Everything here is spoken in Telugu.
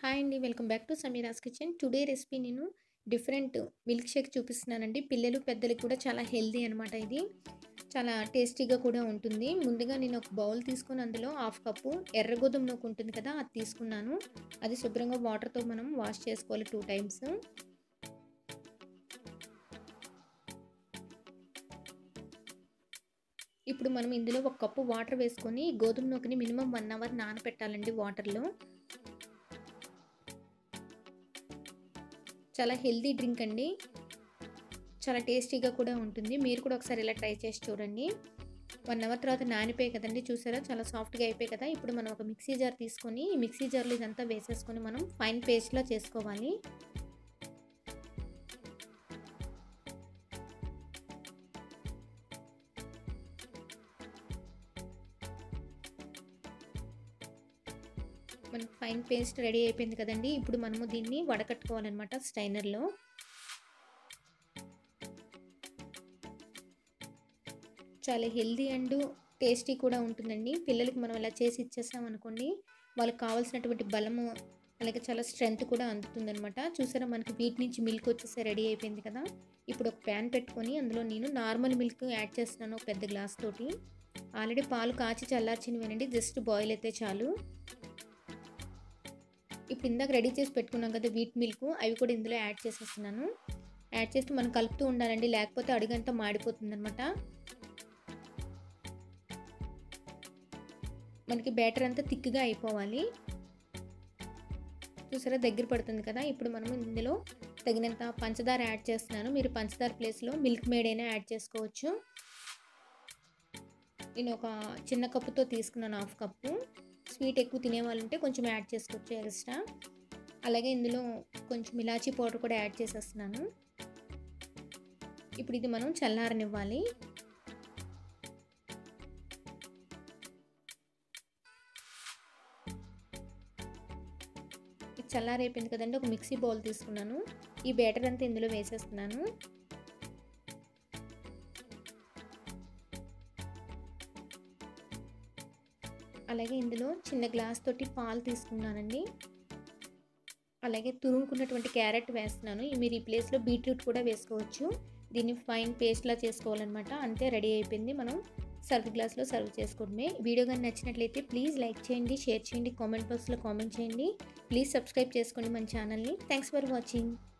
హాయ్ అండి welcome back to Sameera's kitchen today recipe నేను డిఫరెంట్ మిల్క్ షేక్ చూపిస్తున్నానండి పిల్లలు పెద్దలకు కూడా చాలా హెల్దీ అనమాట ఇది చాలా టేస్టీగా కూడా ఉంటుంది ముందుగా నేను ఒక బౌల్ తీసుకొని అందులో హాఫ్ కప్పు ఎర్ర గోధుమ నూకు ఉంటుంది కదా అది తీసుకున్నాను అది శుభ్రంగా వాటర్తో మనం వాష్ చేసుకోవాలి టూ టైమ్స్ ఇప్పుడు మనం ఇందులో ఒక కప్పు వాటర్ వేసుకొని గోధుమ నూకని మినిమం వన్ అవర్ నానబెట్టాలండి వాటర్లో చాలా హెల్దీ డ్రింక్ అండి చాలా టేస్టీగా కూడా ఉంటుంది మీరు కూడా ఒకసారి ఇలా ట్రై చేసి చూడండి వన్ అవర్ తర్వాత నానిపోయి కదండి చూసారా చాలా సాఫ్ట్గా అయిపోయి కదా ఇప్పుడు మనం ఒక మిక్సీ జార్ తీసుకొని ఈ మిక్సీ జార్లో ఇదంతా వేసేసుకొని మనం ఫైన్ పేస్ట్లా చేసుకోవాలి మనకు ఫైన్ పేస్ట్ రెడీ అయిపోయింది కదండి ఇప్పుడు మనము దీన్ని వడకట్టుకోవాలన్నమాట స్టైనర్లో చాలా హెల్దీ అండ్ టేస్టీ కూడా ఉంటుందండి పిల్లలకి మనం ఇలా చేసి ఇచ్చేసాం అనుకోండి వాళ్ళకి కావాల్సినటువంటి బలము అలాగే చాలా స్ట్రెంగ్త్ కూడా అందుతుందనమాట చూసారా మనకి వీటి నుంచి మిల్క్ వచ్చేసి రెడీ అయిపోయింది కదా ఇప్పుడు ఒక ప్యాన్ పెట్టుకొని అందులో నేను నార్మల్ మిల్క్ యాడ్ చేస్తున్నాను ఒక పెద్ద గ్లాస్ తోటి ఆల్రెడీ పాలు కాచి చల్లార్చినవేనండి జస్ట్ బాయిల్ అయితే చాలు ఇప్పుడు ఇందాక రెడీ చేసి పెట్టుకున్నాం కదా వీట్ మిల్క్ అవి కూడా ఇందులో యాడ్ చేసేస్తున్నాను యాడ్ చేస్తూ మనం కలుపుతూ ఉండాలండి లేకపోతే అడుగంతా మాడిపోతుంది అనమాట మనకి బ్యాటర్ అంతా థిక్గా అయిపోవాలి చూసారా దగ్గర పడుతుంది కదా ఇప్పుడు మనం ఇందులో తగినంత పంచదార యాడ్ చేస్తున్నాను మీరు పంచదార ప్లేస్లో మిల్క్ మేడ్ అయినా యాడ్ చేసుకోవచ్చు నేను ఒక చిన్న కప్పుతో తీసుకున్నాను హాఫ్ కప్పు స్వీట్ ఎక్కువ తినేవాళ్ళు ఉంటే కొంచెం యాడ్ చేసుకోవచ్చు ఎక్స్ట్రా అలాగే ఇందులో కొంచెం ఇలాచీ పౌడర్ కూడా యాడ్ చేసేస్తున్నాను ఇప్పుడు ఇది మనం చల్లారనివ్వాలి ఇది చల్లారైపోయింది కదండి ఒక మిక్సీ బౌల్ తీసుకున్నాను ఈ బ్యాటర్ అంతా ఇందులో వేసేస్తున్నాను అలాగే ఇందులో చిన్న గ్లాస్ తోటి పాలు తీసుకున్నానండి అలాగే తురుముకున్నటువంటి క్యారెట్ వేస్తున్నాను మీరు ఈ ప్లేస్లో బీట్రూట్ కూడా వేసుకోవచ్చు దీన్ని ఫైన్ పేస్ట్లా చేసుకోవాలన్నమాట అంతే రెడీ అయిపోయింది మనం సర్వ్ గ్లాస్లో సర్వ్ చేసుకోవడమే వీడియో కానీ నచ్చినట్లయితే ప్లీజ్ లైక్ చేయండి షేర్ చేయండి కామెంట్ బాక్స్లో కామెంట్ చేయండి ప్లీజ్ సబ్స్క్రైబ్ చేసుకోండి మన ఛానల్ని థ్యాంక్స్ ఫర్ వాచింగ్